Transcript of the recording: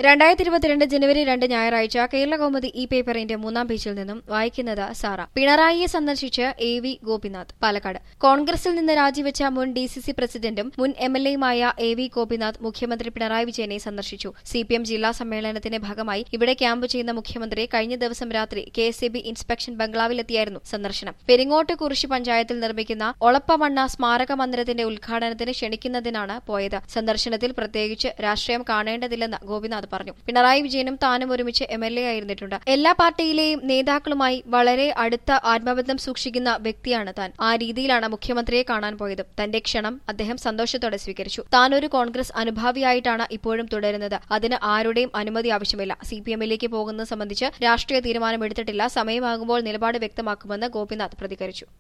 രണ്ടായിരത്തി ഇരുപത്തിരണ്ട് ജനുവരി രണ്ട് ഞായറാഴ്ച കേരള കൗമുദി ഈ പേപ്പറിന്റെ മൂന്നാം പേജിൽ നിന്നും വായിക്കുന്നത് സാറ പിണറായിയെ സന്ദർശിച്ച് എ വി ഗോപിനാഥ് പാലക്കാട് കോൺഗ്രസിൽ നിന്ന് രാജിവെച്ച മുൻ ഡി സി സി പ്രസിഡന്റും മുൻ എം എൽ എയുമായ എ വി ഗോപിനാഥ് മുഖ്യമന്ത്രി പിണറായി വിജയനെ സന്ദർശിച്ചു സി പി എം ജില്ലാ സമ്മേളനത്തിന്റെ ഭാഗമായി ഇവിടെ ക്യാമ്പ് ചെയ്യുന്ന മുഖ്യമന്ത്രി കഴിഞ്ഞ ദിവസം രാത്രി കെ എസ് ബി ഇൻസ്പെക്ഷൻ ബംഗ്ലാവിലെത്തിയായിരുന്നു സന്ദർശനം പെരിങ്ങോട്ട് കുറിശി പഞ്ചായത്തിൽ നിർമ്മിക്കുന്ന ഒളപ്പമണ്ണ സ്മാരക മന്ദിരത്തിന്റെ ഉദ്ഘാടനത്തിന് ക്ഷണിക്കുന്നതിനാണ് പോയത് സന്ദർശനത്തിൽ പ്രത്യേകിച്ച് രാഷ്ട്രീയം കാണേണ്ടതില്ലെന്ന് ഗോപിനാഥ് പറഞ്ഞു പിണറായി വിജയനും താനും ഒരുമിച്ച് എം എൽ എ ആയിരുന്നിട്ടുണ്ട് എല്ലാ പാർട്ടിയിലെയും നേതാക്കളുമായി വളരെ അടുത്ത ആത്മബന്ധം സൂക്ഷിക്കുന്ന വ്യക്തിയാണ് താൻ ആ രീതിയിലാണ് മുഖ്യമന്ത്രിയെ കാണാൻ പോയത് തന്റെ ക്ഷണം അദ്ദേഹം സന്തോഷത്തോടെ സ്വീകരിച്ചു താൻ ഒരു കോൺഗ്രസ് അനുഭാവിയായിട്ടാണ് ഇപ്പോഴും തുടരുന്നത് അതിന് ആരുടെയും അനുമതി ആവശ്യമില്ല സി പി എമ്മിലേക്ക് പോകുന്നത് സംബന്ധിച്ച് രാഷ്ട്രീയ തീരുമാനമെടുത്തിട്ടില്ല സമയമാകുമ്പോൾ നിലപാട് വ്യക്തമാക്കുമെന്ന് ഗോപിനാഥ് പ്രതികരിച്ചു